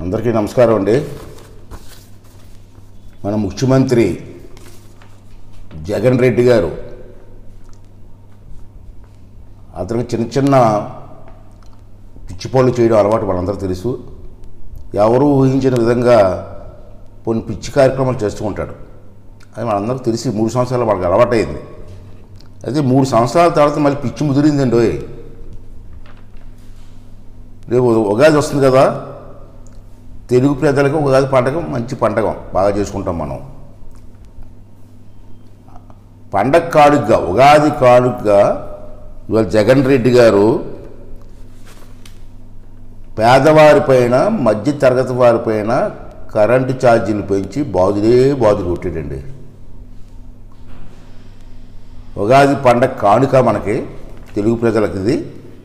అందరికీ నమస్కారం అండి మన ముఖ్యమంత్రి జగన్ రెడ్డి గారు అతనికి చిన్న చిన్న పిచ్చి పనులు చేయడం అలవాటు మనందరూ తెలుసు ఎవరు ఊహించిన విధంగా కొన్ని పిచ్చి కార్యక్రమాలు చేస్తూ ఉంటాడు అది మనందరికీ తెలిసి మూడు సంవత్సరాలు వాళ్ళకి అలవాటైంది అయితే మూడు సంవత్సరాల తర్వాత మళ్ళీ పిచ్చి ముదిరిందండి ఓయ్. రేపు ఉగాది వస్తుంది కదా తెలుగు ప్రజలకు ఉగాది పండగ మంచి పండగ బాగా చేసుకుంటాం మనం పండగ కాడుగ్గా ఉగాది కాడుగ్గా ఇవాళ జగన్ రెడ్డి గారు పేదవారిపైన మధ్య తరగతి వారిపైన కరెంటు ఛార్జీలు పెంచి బాదులే బాదులు కొట్టాడండి ఉగాది పండగ కానుక మనకి తెలుగు ప్రజలకు ఇది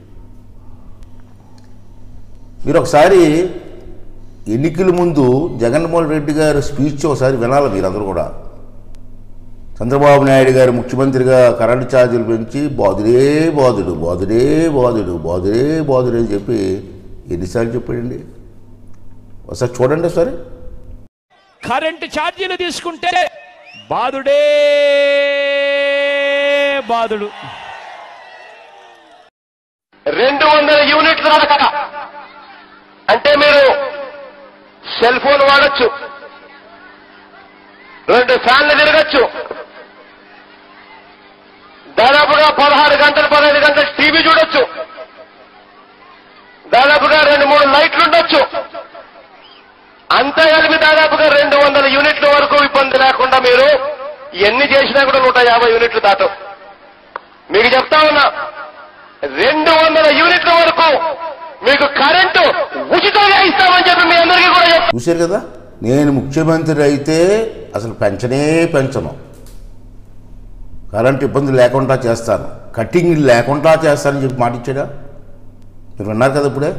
మీరు ఒకసారి ఎన్నికల ముందు జగన్మోహన్ రెడ్డి గారి స్పీచ్ ఒకసారి వినాలి మీరందరూ కూడా చంద్రబాబు నాయుడు గారు ముఖ్యమంత్రిగా కరెంటు ఛార్జీలు పెంచి బాదుడే బాదుడు బాదుడే బాదుడు బాదుడే బాదుడు అని చెప్పి ఎన్నిసార్లు చెప్పాడండి ఒకసారి చూడండి ఒకసారి కరెంటు ఛార్జీలు తీసుకుంటే బాదుడే బాదుడు రెండు వందల యూనిట్ల దాకా అంటే మీరు సెల్ ఫోన్ వాడచ్చు రెండు ఫ్యాన్లు తిరగచ్చు దాదాపుగా పదహారు గంటలు పదహైదు గంటలు టీవీ చూడొచ్చు దాదాపుగా రెండు మూడు లైట్లు ఉండొచ్చు అంతా కలిపి దాదాపుగా రెండు వందల యూనిట్ల వరకు ఇబ్బంది లేకుండా మీరు ఎన్ని చేసినా కూడా నూట యాభై యూనిట్లు దాటం మీకు చెప్తా ఉన్నా రెండు వందల యూనిట్ల వరకు మీకు కరెంటు ఉచితంగా ఇస్తామని చెప్పి మీ అందరికీ కూడా చెప్తా చూశారు కదా నేను ముఖ్యమంత్రి అయితే అసలు పెంచనే పెంచను కరెంట్ ఇబ్బంది లేకుండా చేస్తాను కటింగ్ లేకుండా చేస్తానని చెప్పి మాట ఇచ్చాడా మీరు విన్నారు కదా ఇప్పుడే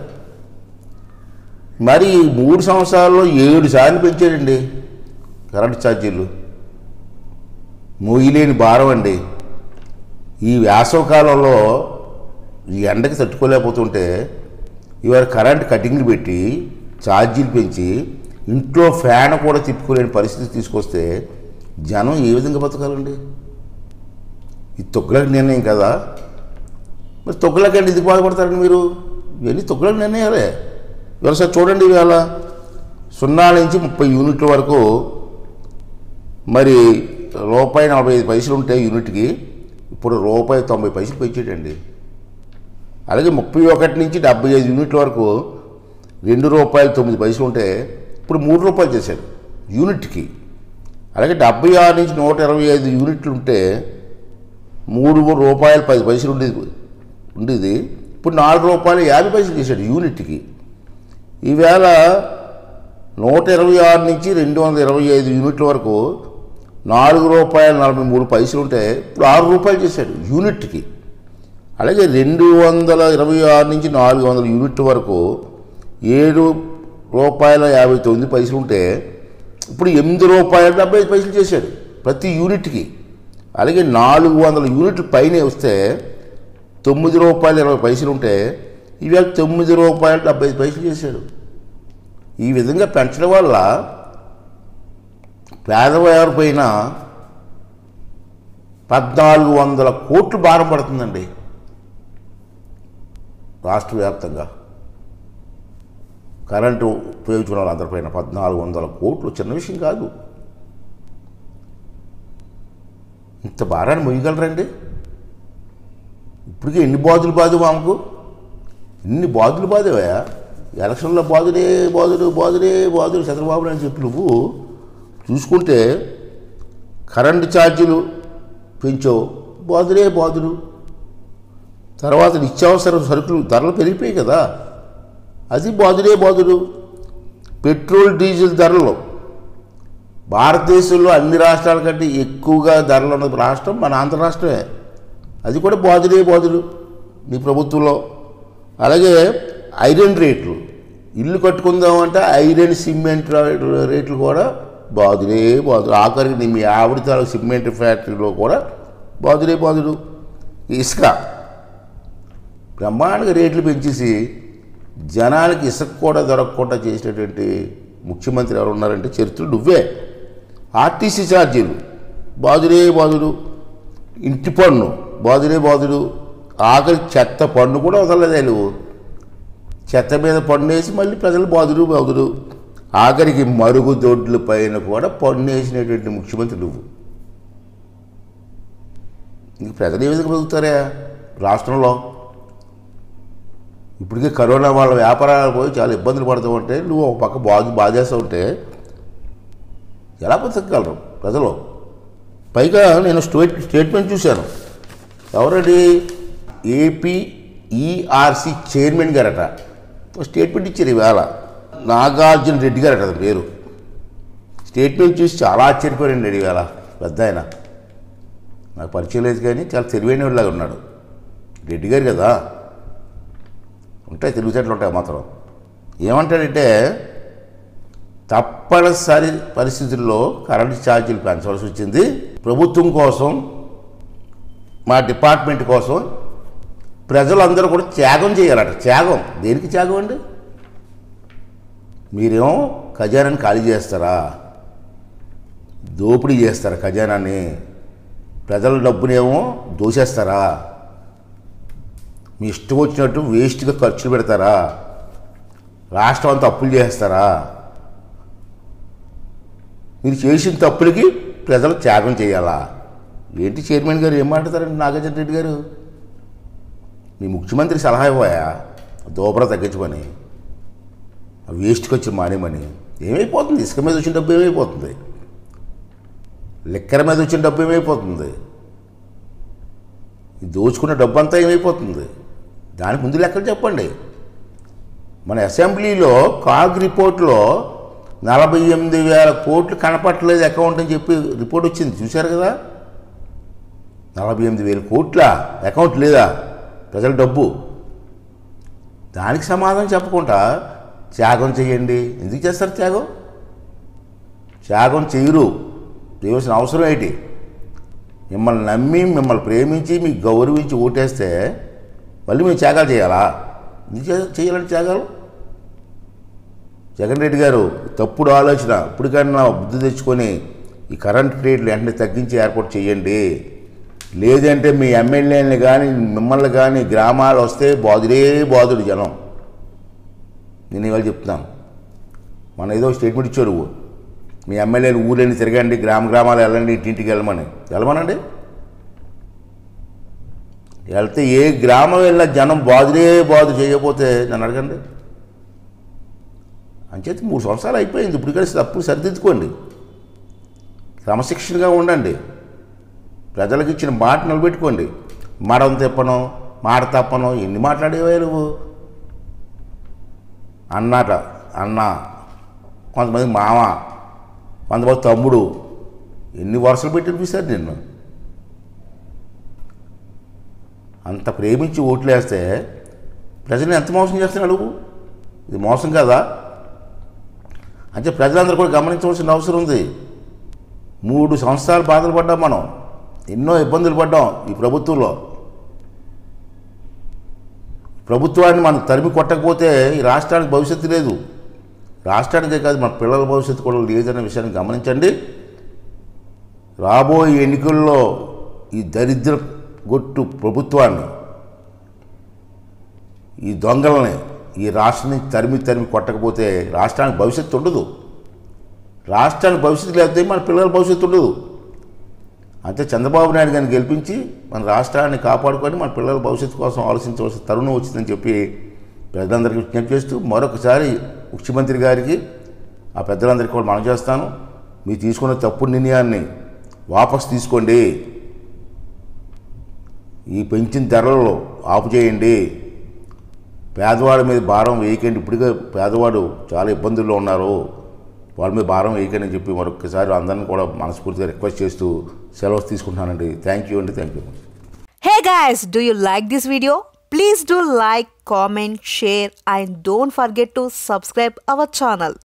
మరి ఈ మూడు సంవత్సరాల్లో ఏడు సార్లు పెంచాడండి కరెంట్ ఛార్జీలు మోయలేని భారం అండి ఈ వేసవకాలంలో ఈ ఎండకి తట్టుకోలేకపోతుంటే ఇవాళ కరెంట్ కటింగ్లు పెట్టి ఛార్జీలు పెంచి ఇంట్లో ఫ్యాన్ కూడా తిప్పుకోలేని పరిస్థితి తీసుకొస్తే జనం ఏ విధంగా బతకాలండి ఇది తొక్కులకు నిర్ణయం కదా మరి తొక్కులకండి ఎందుకు బాధపడతారండి మీరు ఇవన్నీ తొక్కులకు నిర్ణయాలే ఇవాళ సార్ చూడండి ఇవాళ సున్నా నుంచి ముప్పై యూనిట్ల వరకు మరి రూపాయి నలభై ఐదు పైసలు ఉంటాయి యూనిట్కి ఇప్పుడు రూపాయి తొంభై పైసలు పెంచాడండి అలాగే ముప్పై ఒకటి నుంచి డెబ్బై ఐదు యూనిట్ల వరకు రెండు రూపాయలు తొమ్మిది పైసలు ఉంటే ఇప్పుడు మూడు రూపాయలు చేశాడు యూనిట్కి అలాగే డెబ్బై ఆరు నుంచి నూట ఇరవై ఐదు యూనిట్లు ఉంటే మూడు రూపాయలు పది పైసలు ఉండేది ఉండేది ఇప్పుడు నాలుగు రూపాయలు యాభై పైసలు చేశాడు యూనిట్కి ఈవేళ నూట ఇరవై ఆరు నుంచి రెండు వందల ఇరవై ఐదు యూనిట్ల వరకు నాలుగు రూపాయలు నలభై మూడు పైసలు ఉంటే ఇప్పుడు ఆరు రూపాయలు చేశాడు యూనిట్కి అలాగే రెండు వందల ఇరవై ఆరు నుంచి నాలుగు వందల యూనిట్ల వరకు ఏడు రూపాయల యాభై తొమ్మిది పైసలు ఉంటే ఇప్పుడు ఎనిమిది రూపాయల డెబ్బై ఐదు పైసలు చేశాడు ప్రతి యూనిట్కి అలాగే నాలుగు వందల యూనిట్లు పైన వస్తే తొమ్మిది రూపాయల ఇరవై పైసలు ఉంటే ఇవాళ తొమ్మిది రూపాయల డెబ్బై ఐదు పైసలు చేశాడు ఈ విధంగా పెంచడం వల్ల పేదవారి పైన పద్నాలుగు వందల కోట్లు భారం పడుతుందండి రాష్ట్ర వ్యాప్తంగా కరెంటు ఉపయోగించుకున్న వాళ్ళందరిపైన పద్నాలుగు వందల కోట్లు చిన్న విషయం కాదు ఇంత భారాన్ని మొయ్యగలరండి ఇప్పటికే ఎన్ని బాధలు బాధు మామకు ఎన్ని బాధలు బాధవా ఎలక్షన్లో బాధుడే బాధుడు బాధుడే బాధుడు చంద్రబాబు నాయుడు చెప్పి నువ్వు చూసుకుంటే కరెంటు ఛార్జీలు పెంచావు బాధుడే బాధుడు తర్వాత నిత్యావసర సరుకులు ధరలు పెరిగిపోయాయి కదా అది బాధుడే బాధుడు పెట్రోల్ డీజిల్ ధరలు భారతదేశంలో అన్ని రాష్ట్రాల కంటే ఎక్కువగా ధరలు ఉన్న రాష్ట్రం మన ఆంధ్ర రాష్ట్రమే అది కూడా బాధుడే బాధుడు నీ ప్రభుత్వంలో అలాగే ఐరన్ రేట్లు ఇల్లు కట్టుకుందామంటే ఐరన్ సిమెంట్ రా- రేట్లు కూడా బాధుడే బాధుడు ఆఖరికి నీ మీ ఆవిడ తాలూకు సిమెంట్ ఫ్యాక్టరీలో కూడా బాధుడే బాధుడు ఇసుక బ్రహ్మాండంగా రేట్లు పెంచేసి జనానికి ఇసుక కూడా దొరకకుండా చేసినటువంటి ముఖ్యమంత్రి ఎవరు ఉన్నారంటే చరిత్ర నువ్వే ఆర్టీసీ ఛార్జీలు బాదురే బాదుడు ఇంటి పన్ను బాదురే బాదుడు ఆఖరి చెత్త పన్ను కూడా వదలలేదే నువ్వు చెత్త మీద పన్ను వేసి మళ్ళీ ప్రజలు బాదుడు బాదుడు ఆఖరికి మరుగుదొడ్ల పైన కూడా పన్ను వేసినటువంటి ముఖ్యమంత్రి నువ్వు ఇంక ప్రజలు ఏ విధంగా బతుకుతారా రాష్ట్రంలో ఇప్పటికే కరోనా వాళ్ళ వ్యాపారాలు పోయి చాలా ఇబ్బందులు పడుతూ ఉంటే నువ్వు ఒక పక్క బాధ బాధేస్తూ ఉంటే ఎలా బతకగలరు ప్రజలు పైగా నేను స్టేట్ స్టేట్మెంట్ చూశాను ఎవరండి ఏపీ ఈఆర్సీ చైర్మన్ గారట ఒక స్టేట్మెంట్ ఇచ్చారు ఈవేళ నాగార్జున రెడ్డి గారట అతని పేరు స్టేట్మెంట్ చూసి చాలా ఆశ్చర్యపోయానండి ఈవేళ పెద్ద ఆయన నాకు పరిచయం లేదు కానీ చాలా తెలివైన వాళ్ళగా ఉన్నాడు రెడ్డి గారు కదా ఉంటాయి తెలివితేటలు ఉంటాయి మాత్రం ఏమంటాడంటే తప్పనిసరి పరిస్థితుల్లో కరెంటు ఛార్జీలు పెంచవలసి వచ్చింది ప్రభుత్వం కోసం మా డిపార్ట్మెంట్ కోసం ప్రజలందరూ కూడా త్యాగం చేయాలట త్యాగం దేనికి త్యాగం అండి మీరేమో ఖజానాన్ని ఖాళీ చేస్తారా దోపిడీ చేస్తారా ఖజానాన్ని ప్రజల డబ్బునేమో దోసేస్తారా మీ ఇష్టం వచ్చినట్టు వేస్ట్గా ఖర్చులు పెడతారా రాష్ట్రం అంతా అప్పులు చేస్తారా మీరు చేసిన తప్పులకి ప్రజలు త్యాగం చేయాలా ఏంటి చైర్మన్ గారు ఏం మాట్లాడతారండి నాగార్జున రెడ్డి గారు మీ ముఖ్యమంత్రి సలహా ఇవ్వయా దోపర తగ్గించమని ఆ వేస్ట్కి వచ్చి మానేమని ఏమైపోతుంది ఇసుక మీద వచ్చిన డబ్బు ఏమైపోతుంది లెక్కర మీద వచ్చిన డబ్బు ఏమైపోతుంది ఈ దోచుకున్న డబ్బు అంతా ఏమైపోతుంది దానికి ముందు లెక్కలు చెప్పండి మన అసెంబ్లీలో కాగ్ రిపోర్ట్లో నలభై ఎనిమిది వేల కోట్లు కనపట్టలేదు అకౌంట్ అని చెప్పి రిపోర్ట్ వచ్చింది చూశారు కదా నలభై ఎనిమిది వేల కోట్ల అకౌంట్ లేదా ప్రజల డబ్బు దానికి సమాధానం చెప్పకుండా త్యాగం చేయండి ఎందుకు చేస్తారు త్యాగం త్యాగం చేయరు చేయవలసిన అవసరం ఏంటి మిమ్మల్ని నమ్మి మిమ్మల్ని ప్రేమించి మీకు గౌరవించి ఓటేస్తే మళ్ళీ మేము త్యాగాలు చేయాలా ఎందుకు చే- చేయాలంటే త్యాగాలు జగన్ రెడ్డి గారు తప్పుడు ఆలోచన ఇప్పటికన్నా బుద్ధి తెచ్చుకొని ఈ కరెంట్ రేట్లు వెంటనే తగ్గించి ఏర్పాటు చేయండి లేదంటే మీ ఎమ్మెల్యేని కానీ మిమ్మల్ని కానీ గ్రామాలు వస్తే బాదురే బాదుడు జనం నేను ఇవాళ చెప్తున్నాను మన ఏదో స్టేట్మెంట్ ఇచ్చాడు మీ ఎమ్మెల్యేలు ఊళ్ళని తిరగండి గ్రామ గ్రామాలు వెళ్ళండి ఇంటింటికి వెళ్ళమని వెళ్ళమనండి వెళ్తే ఏ గ్రామం వెళ్ళినా జనం బాదురే బాదు చేయకపోతే నన్ను అడగండి అంచేత మూడు సంవత్సరాలు అయిపోయింది ఇప్పుడు కలిసి తప్పుడు సరిదిద్దుకోండి క్రమశిక్షణగా ఉండండి ప్రజలకు ఇచ్చిన మాట నిలబెట్టుకోండి మడం తిప్పను మాట తప్పను ఎన్ని మాట్లాడేవా నువ్వు అన్నట అన్న కొంతమంది మామ కొంతమంది తమ్ముడు ఎన్ని వరుసలు పెట్టి అనిపిస్తారు నిన్ను అంత ప్రేమించి ఓట్లు వేస్తే ప్రజల్ని ఎంత మోసం చేస్తున్నాడు నువ్వు ఇది మోసం కదా అంటే ప్రజలందరూ కూడా గమనించవలసిన అవసరం ఉంది మూడు సంవత్సరాలు బాధలు పడ్డాం మనం ఎన్నో ఇబ్బందులు పడ్డాం ఈ ప్రభుత్వంలో ప్రభుత్వాన్ని మనం తరిమి కొట్టకపోతే ఈ రాష్ట్రానికి భవిష్యత్తు లేదు రాష్ట్రానికే కాదు మన పిల్లల భవిష్యత్తు కూడా లేదనే విషయాన్ని గమనించండి రాబోయే ఎన్నికల్లో ఈ దరిద్ర గొట్టు ప్రభుత్వాన్ని ఈ దొంగలని ఈ రాష్ట్రం నుంచి తరిమి తరిమి కొట్టకపోతే రాష్ట్రానికి భవిష్యత్తు ఉండదు రాష్ట్రానికి భవిష్యత్తు లేకపోతే మన పిల్లల భవిష్యత్తు ఉండదు అంతే చంద్రబాబు నాయుడు గారిని గెలిపించి మన రాష్ట్రాన్ని కాపాడుకొని మన పిల్లల భవిష్యత్తు కోసం ఆలోచించవలసిన తరుణం వచ్చిందని చెప్పి పెద్దలందరికీ విజ్ఞప్తి చేస్తూ మరొకసారి ముఖ్యమంత్రి గారికి ఆ పెద్దలందరికీ కూడా మనం చేస్తాను మీరు తీసుకున్న తప్పుడు నిర్ణయాన్ని వాపస్ తీసుకోండి ఈ పెంచిన ధరలు ఆపు చేయండి పేదవాడి మీద భారం వేయకండి ఇప్పటికే పేదవాడు చాలా ఇబ్బందుల్లో ఉన్నారు వాళ్ళ మీద భారం వేయకండి అని చెప్పి మరొకసారి అందరిని కూడా మనస్ఫూర్తిగా రిక్వెస్ట్ చేస్తూ సెలవు తీసుకుంటున్నానండి థ్యాంక్ యూ అండి thank you Hey guys, do you like this video? Please do like, comment, share and don't forget to subscribe our channel.